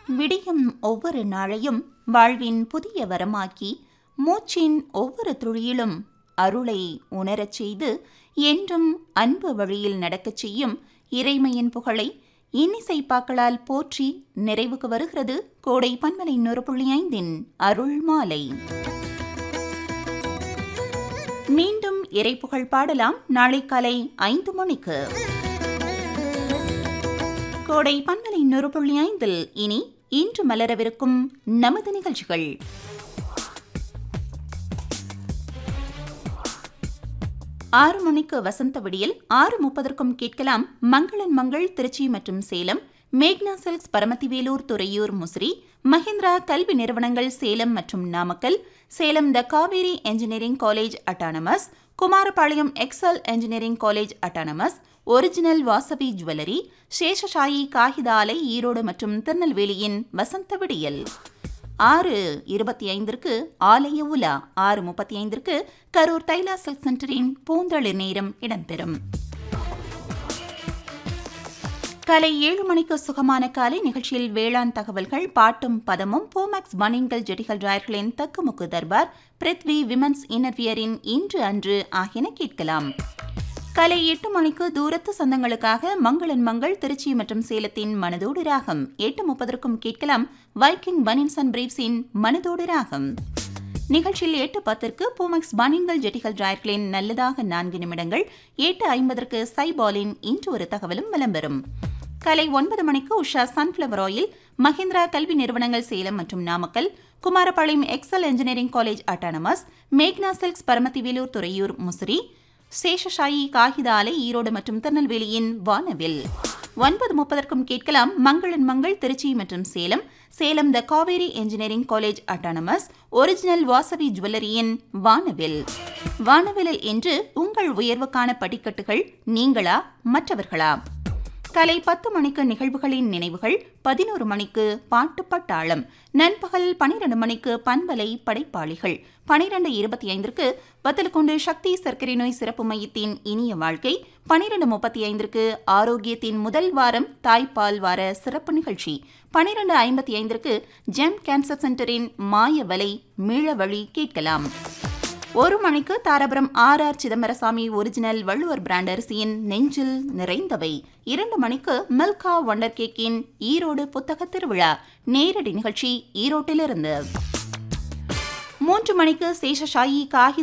விடியும் ஒவ்வொரு நாளையும் வாழ்வின் புதிய வரமாக்கி மூச்சின் ஒவ்வொரு துளியிலும் அருளை உணரச் செய்து என்றும் அன்பு வழியில் நடக்கச் செய்யும் இறைமையின் புகழை இன்னிசைப்பாக்களால் போற்றி நிறைவுக்கு வருகிறது கோடை பன்மலை நூறு புள்ளி ஐந்தின் அருள் மாலை மீண்டும் இறைப்புகழ் பாடலாம் நாளை காலை ஐந்து மணிக்கு கோடை பன்மலை நூறு புள்ளி ஐந்தில் இனி இன்று மலரவிருக்கும் நமது நிகழ்ச்சிகள் ஆறு மணிக்கு வசந்த விடியல் ஆறு முப்பதற்கும் கேட்கலாம் மங்களன் மங்கள் திருச்சி மற்றும் சேலம் மேக்னா சில்க்ஸ் பரமத்திவேலூர் துறையூர் முசிறி மஹிந்திரா கல்வி நிறுவனங்கள் சேலம் மற்றும் Namakkal Salem the Kaveri engineering college autonomous Kumarapalayam Excel engineering college autonomous original Vasavi jewellery Seshasayee காகிதாலை ஈரோடு மற்றும் திருநெல்வேலியின் வசந்த விடியல் ஆறு இருபத்தி ஐந்திற்கு ஆலய உலா ஆறு முப்பத்தி ஐந்திற்கு கரூர் தைலா சில்க் சென்டரின் பூந்தளிர் நேரம் இடம்பெறும் காலை ஏழு மணிக்கு சுகமான காலை நிகழ்ச்சியில் வேளாண் தகவல்கள் பாட்டும் பதமும் போமேக்ஸ் பனின்கள் ஜெடிகள் ராயர்களின் தக்குமுக்கு தர்பார் பிரித்வி விமன்ஸ் இன்னர்வியரின் இன்று அன்று ஆகியன கேட்கலாம் காலை எட்டு மணிக்கு தூரத்து சொந்தங்களுக்காக மங்களன் மங்கள் திருச்சி மற்றும் சேலத்தின் மனதோடு ராகம் எட்டு முப்பதற்கும் கேட்கலாம் வைக்கிங் பனின்ஸ் அண்ட் பிரீவ்ஸின் மனதோடு ராகம் நிகழ்ச்சியில் எட்டு பத்திற்கு பூமக்ஸ் பனின்கள் ஜெட்டிகள் டிராயர்களின் நல்லதாக நான்கு நிமிடங்கள் எட்டு ஐம்பதற்கு சைபாலின் இன்று ஒரு தகவலும் விளம்பரம் காலை ஒன்பது மணிக்கு உஷா சன்ஃப்ளவர் ஆயில் மஹிந்திரா கல்வி நிறுவனங்கள் சேலம் மற்றும் Namakkal Kumarapalayam Excel engineering college autonomous மேக்னா சில்க்ஸ் பரமத்திவேலூர் துறையூர் முசிறி சேஷசாயி காகிதாலை ஈரோடு மற்றும் திருநெல்வேலியின் வானவில் ஒன்பது முப்பதற்கும் கேட்கலாம் மங்களன் மங்கள் திருச்சி மற்றும் Salem Salem the Kaveri engineering college autonomous original Vasavi ஜுவல்லரியின் வானவில் வானவிலில் இன்று உங்கள் உயர்வுக்கான படிக்கட்டுகள் நீங்களா மற்றவர்களா காலை பத்து மணிக்கு நிகழ்வுகளின் நினைவுகள் பதினோரு மணிக்கு பாட்டு பட்டாளம் நண்பகல் பனிரெண்டு மணிக்கு பண்பலை படைப்பாளிகள் பனிரெண்டு இருபத்தி ஐந்திற்கு வத்தலக்குண்டு சக்தி சர்க்கரை நோய் சிறப்பு மையத்தின் இனிய வாழ்க்கை பனிரெண்டு முப்பத்தி ஐந்திற்கு ஆரோக்கியத்தின் முதல் வாரம் தாய்ப்பால் வார சிறப்பு நிகழ்ச்சி பனிரெண்டு ஐம்பத்தி ஐந்திற்கு ஜெம் கேன்சர் சென்டரின் மாய வலை மீள வழி கேட்கலாம் ஒரு மணிக்கு Dharapuram R R Chidambarasamy original Valluvar brand அரிசியின் நெஞ்சில் நிறைந்தவை இரண்டு மணிக்கு மில்கா ஒண்டர் கேக்கின் ஈரோடு புத்தக திருவிழா நேரடி நிகழ்ச்சி ஈரோட்டிலிருந்து மூன்று மணிக்கு சேஷசாயி காகி